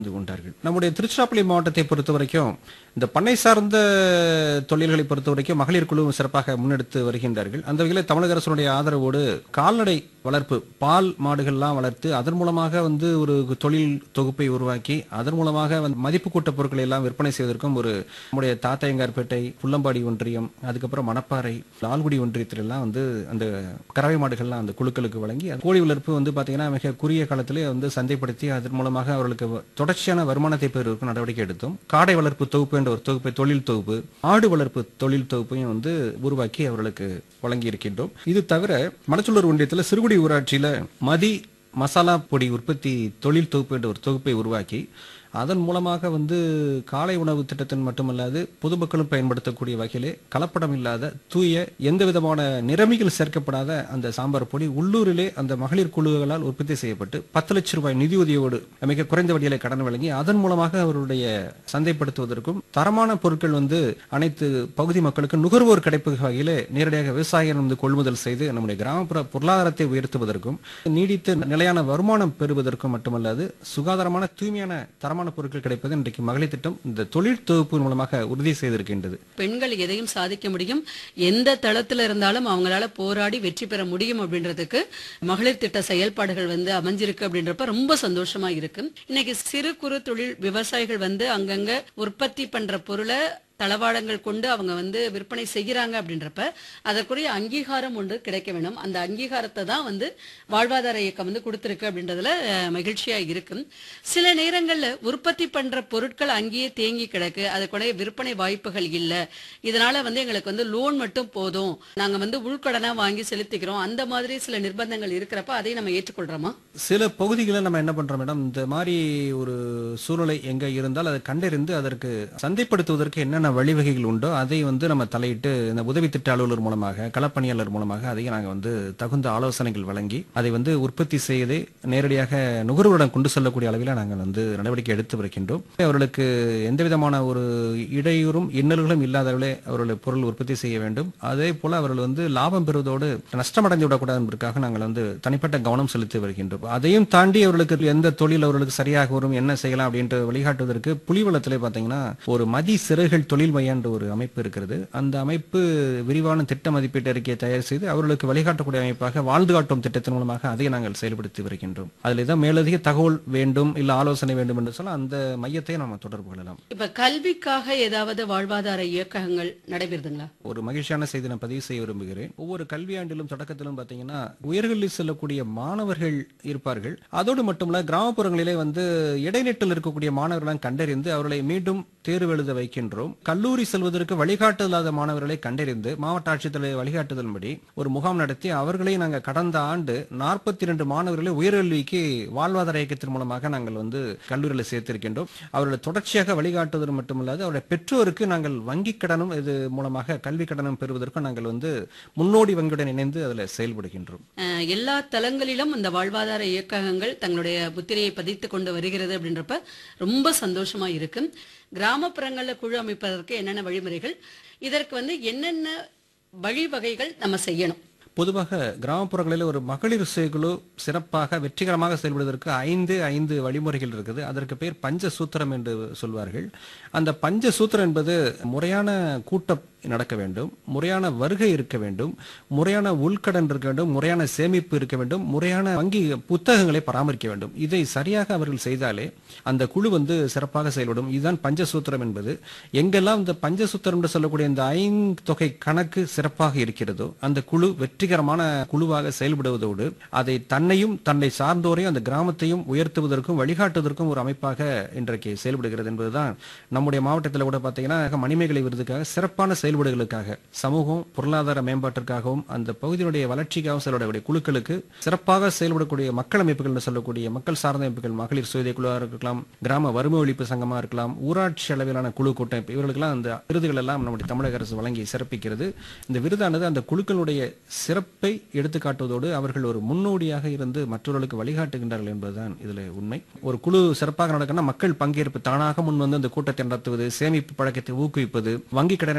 இது கொண்டார்கள் நம்முடைய திருச்சிராப்பள்ளி மாவட்டத்தை பொறுத்த வரைக்கும் இந்த பண்ணை சார்ந்த தொழில்களை பொறுத்த வரைக்கும் மகளிர் குழு சிறப்பாக முன்னெடுத்து வருகின்றார்கள் அந்த வகையில் தமிழக அரசுடைய ஆதரவோடு கால்நடை வளர்ப்பு பால் மாடுகள்லாம் வளர்த்து அதன் மூலமாக வந்து ஒரு தொழில் தொகுப்பை உருவாக்கி அதன் மூலமாக வந்து மதிப்பு கூட்ட பொருட்களை எல்லாம் விற்பனை செய்வதற்கும் ஒரு நம்முடைய தாத்தையங்கார்பேட்டை புள்ளம்பாடி ஒன்றியம் அதுக்கப்புறம் மணப்பாறை லால்குடி ஒன்றியத்திலெல்லாம் வந்து அந்த கறவை மாடுகள்லாம் அந்த குழுக்களுக்கு வழங்கி அது கோழி வளர்ப்பு வந்து பார்த்தீங்கன்னா மிக குறுகிய காலத்திலே வந்து சந்தைப்படுத்தி அதன் மூலமாக அவர்களுக்கு வ- தொடர்ச்சியான வருமானத்தை பெறுவதற்கு நடவடிக்கை எடுத்தோம் காடை வளர்ப்பு தொகுப்பு என்ற ஒரு தொகுப்பை தொழில் தொகுப்பு ஆடு வளர்ப்பு தொழில் தொகுப்பையும் வந்து உருவாக்கி அவர்களுக்கு வழங்கி இருக்கின்றோம் இது தவிர மணச்சூழர் ஒன்றியத்தில் சிறுகுடி ஊராட்சியில மதி மசாலா பொடி உற்பத்தி தொழில் தொகுப்பு என்ற ஒரு தொகுப்பை உருவாக்கி அதன் மூலமாக வந்து காலை உணவு திட்டத்தின் மட்டுமல்லாது பொதுமக்களும் பயன்படுத்தக்கூடிய வகையிலே கலப்படம் இல்லாத தூய எந்த விதமான நிறமிகள் சேர்க்கப்படாத அந்த சாம்பார் பொடி உள்ளூரிலே அந்த மகளிர் குழுக்களால் உற்பத்தி செய்யப்பட்டு பத்து லட்சம் ரூபாய் நிதியுதவியோடு மிக குறைந்த வட்டியிலே கடன் வழங்கி அதன் மூலமாக அவருடைய சந்தைப்படுத்துவதற்கும் தரமான பொருட்கள் வந்து அனைத்து பகுதி மக்களுக்கு நுகர்வோர் கிடைப்பு வகையிலே நேரடியாக விவசாயிகள் வந்து கொள்முதல் செய்து நம்முடைய கிராமப்புற பொருளாதாரத்தை உயர்த்துவதற்கும் நீடித்த நிலையான வருமானம் பெறுவதற்கும் மட்டுமல்லாது சுகாதாரமான தூய்மையான தரமான பொருட்கள் கிடைப்பது இன்றைக்கு மகளிர் திட்டம் இந்த தொழில் தொகுப்பு மூலமாக உறுதி செய்திருக்கின்றது பெண்கள் எதையும் சாதிக்க முடியும் எந்த தளத்துல இருந்தாலும் அவங்களால போராடி வெற்றி பெற முடியும் அப்படின்றதுக்கு மகளிர் திட்ட செயல்பாடுகள் வந்து அமைஞ்சிருக்கு அப்படின்றப்ப ரொம்ப சந்தோஷமா இருக்கு இன்னைக்கு சிறு குறு தொழில் விவசாயிகள் வந்து அங்கங்க உற்பத்தி பண்ற பொருளை தளவாடங்கள் கொண்டு அவங்க வந்து விற்பனை செய்கிறாங்க அப்படின்றப்ப அதற்குரிய அங்கீகாரம் ஒன்று கிடைக்க வேணும் அந்த அங்கீகாரத்தை தான் வந்து வாழ்வாதார இயக்கம் வந்து கொடுத்திருக்கு அப்படின்றதுல அஹ், மகிழ்ச்சியா இருக்கு சில நேரங்கள்ல உற்பத்தி பண்ற பொருட்கள் அங்கேயே தேங்கி கிடக்கு அதுக்குடைய விற்பனை வாய்ப்புகள் இல்ல இதனால வந்து எங்களுக்கு வந்து லோன் மட்டும் போதும் நாங்க வந்து உள்கடனா வாங்கி செலுத்திக்கிறோம் அந்த மாதிரி சில நிர்பந்தங்கள் இருக்கிறப்ப அதை நம்ம ஏற்றுக்கொள்றோமா சில பகுதிகளில் நம்ம என்ன பண்றோம் மேடம் இந்த மாதிரி ஒரு சூழ்நிலை எங்க இருந்தால் அதை கண்டறிந்து அதற்கு சந்தைப்படுத்துவதற்கு என்னென்ன வழிவகைகள் உண்டோ அதை வந்து நம்ம தலையிட்டு இந்த உதவி திட்ட அலுவலர் மூலமாக களப்பணியாளர் மூலமாக அதை நாங்கள் வந்து தகுந்த ஆலோசனைகள் வழங்கி அதை வந்து உற்பத்தி செய்து நேரடியாக நுகர்வோரிடம் கொண்டு செல்லக்கூடிய அளவில் நாங்கள் வந்து நடவடிக்கை எடுத்து வருகின்றோம் அவர்களுக்கு எந்த விதமான ஒரு இடையூறும் இன்னல்களும் இல்லாதவர்களே அவர்கள் பொருள் உற்பத்தி செய்ய வேண்டும் அதே போல அவர்கள் வந்து லாபம் பெறுவதோடு நஷ்டமடைந்து விடக்கூடாது என்பதற்காக நாங்கள் வந்து தனிப்பட்ட கவனம் செலுத்தி வருகின்றோம் அதையும் தாண்டி அவர்களுக்கு எந்த தொழில் அவர்களுக்கு சரியாக வரும் என்ன செய்யலாம் அப்படின்ற வழிகாட்டுவதற்கு புலிவளத்திலே பார்த்தீங்கன்னா ஒரு மதி சிறைகள் தொழில் மையம் என்ற ஒரு அமைப்பு இருக்கிறது அந்த அமைப்பு விரிவான திட்ட மதிப்பீட்டு அறிக்கையை தயார் செய்து அவர்களுக்கு வழிகாட்டக்கூடிய அமைப்பாக வாழ்ந்து காட்டும் திட்டத்தின் மூலமாக அதை நாங்கள் செயல்படுத்தி வருகின்றோம் அதில் ஏதாவது மேலதிக தகவல் வேண்டும் இல்ல ஆலோசனை வேண்டும் என்று சொன்னால் அந்த மையத்தை நம்ம தொடர்பு கொள்ளலாம் இப்ப கல்விக்காக ஏதாவது வாழ்வாதார இயக்கங்கள் நடைபெறுதுங்களா ஒரு மகிழ்ச்சியான செய்தி நான் பதிவு செய்ய விரும்புகிறேன் ஒவ்வொரு கல்வியாண்டிலும் தொடக்கத்திலும் பாத்தீங்கன்னா உயர்கல்வி செல்லக்கூடிய மாணவர்கள் இருப்பார்கள் அதோடு மட்டுமல்ல கிராமப்புறங்களிலே வந்து இடைநிற்றல் இருக்கக்கூடிய மாணவர்களை கண்டறிந்து அவர்களை மீண்டும் தேர்வு எழுத வைக்கின்றோம் கல்லூரி செல்வதற்கு வழிகாட்டுதலாத மாணவர்களை கண்டறிந்து மாவட்ட ஆட்சித்தலைவர் வழிகாட்டுதலின்படி ஒரு முகாம் நடத்தி அவர்களை நாங்கள் கடந்த ஆண்டு நாற்பத்தி இரண்டு மாணவர்களை உயர்கல்விக்கு வாழ்வாதார இயக்கத்தின் மூலமாக நாங்கள் வந்து கல்லூரியில் சேர்த்திருக்கின்றோம் அவர்களை தொடர்ச்சியாக வழிகாட்டுவதற்கு மட்டுமல்லாது அவருடைய பெற்றோருக்கு நாங்கள் வங்கி கடனும் இது மூலமாக கல்வி கடனும் பெறுவதற்கும் நாங்கள் வந்து முன்னோடி வங்கியுடன் இணைந்து அதில் செயல்படுகின்றோம் அஹ், எல்லா தளங்களிலும் இந்த வாழ்வாதார இயக்கங்கள் தங்களுடைய முத்திரையை பதித்துக் கொண்டு வருகிறது அப்படின்றப்ப ரொம்ப சந்தோஷமா இருக்கு கிராமப்புறங்கள்ல குழு அமைப்பதற்கு என்னென்ன வழிமுறைகள் இதற்கு வந்து என்னென்ன வழிவகைகள் நம்ம செய்யணும் பொதுவாக கிராமப்புறங்களில் ஒரு மகளிர் சுயக்குழு சிறப்பாக வெற்றிகரமாக செயல்படுவதற்கு ஐந்து ஐந்து வழிமுறைகள் இருக்குது அதற்கு பேர் பஞ்ச சூத்திரம் என்று சொல்வார்கள் அந்த பஞ்ச சூத்திரம் என்பது முறையான கூட்டம் நடக்க வேண்டும் முறையான வருகை இருக்க வேண்டும் முறையான உள்கடன் இருக்க வேண்டும் முறையான சேமிப்பு இருக்க வேண்டும் முறையான வங்கி புத்தகங்களை பராமரிக்க வேண்டும் இதை சரியாக அவர்கள் செய்தாலே அந்த குழு வந்து சிறப்பாக செயல்படும் இதுதான் பஞ்சசூத்திரம் என்பது எங்கெல்லாம் இந்த பஞ்சசூத்திரம் என்று சொல்லக்கூடிய இந்த ஐந்தொகை கணக்கு சிறப்பாக இருக்கிறதோ அந்த குழு வெற்றிகரமான குழுவாக செயல்படுவதோடு அதை தன்னையும் தன்னை சார்ந்தோரையும் அந்த கிராமத்தையும் உயர்த்துவதற்கும் வழிகாட்டுவதற்கும் ஒரு அமைப்பாக இன்றைக்கு செயல்படுகிறது என்பதுதான் நம்முடைய மாவட்டத்தில் கூட பார்த்தீங்கன்னா மணிமேகலை விருதுக்காக சிறப்பான செயல்பாடுகளுக்காக சமூகம் பொருளாதார மேம்பாட்டிற்காகவும் அந்த பகுதியினுடைய வளர்ச்சிக்காகவும் செயல்படக்கூடிய குழுக்களுக்கு சிறப்பாக செயல்படக்கூடிய மக்கள் அமைப்புகள் என்று சொல்லக்கூடிய மக்கள் சார்ந்த அமைப்புகள் மகளிர் சுயதை குழுவாக இருக்கலாம் கிராம வறுமை ஒழிப்பு சங்கமா இருக்கலாம் ஊராட்சி அளவிலான குழு கூட்டமைப்பு இவர்களுக்கெல்லாம் அந்த விருதுகள் எல்லாம் நம்முடைய தமிழக அரசு வழங்கி சிறப்பிக்கிறது இந்த விருதானது அந்த குழுக்களுடைய சிறப்பை எடுத்துக்காட்டுவதோடு அவர்கள் ஒரு முன்னோடியாக இருந்து மற்றவர்களுக்கு வழிகாட்டுகின்றார்கள் என்பதுதான் இதுல உண்மை ஒரு குழு சிறப்பாக நடக்கணும்னா மக்கள் பங்கேற்பு தானாக முன் வந்து அந்த கூட்டத்தை நடத்துவது சேமிப்பு பழக்கத்தை ஊக்குவிப்பது வங்கி கடனை அனைவரும்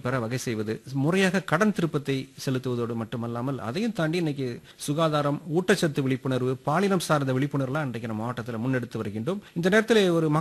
பெற வகை செய்வது முறையாக கடன் திருப்பத்தை செலுத்துவதோடு மட்டுமல்லாமல் அதையும் தாண்டி இன்னைக்கு சுகாதாரம் ஊட்டச்சத்து விழிப்புணர்வு பாலினம் சார்ந்த விழிப்புணர்வுலாம் இன்றைக்கு நம்ம மாவட்டத்தில் முன்னெடுத்து வருகின்றோம் இந்த நேரத்தில் ஒரு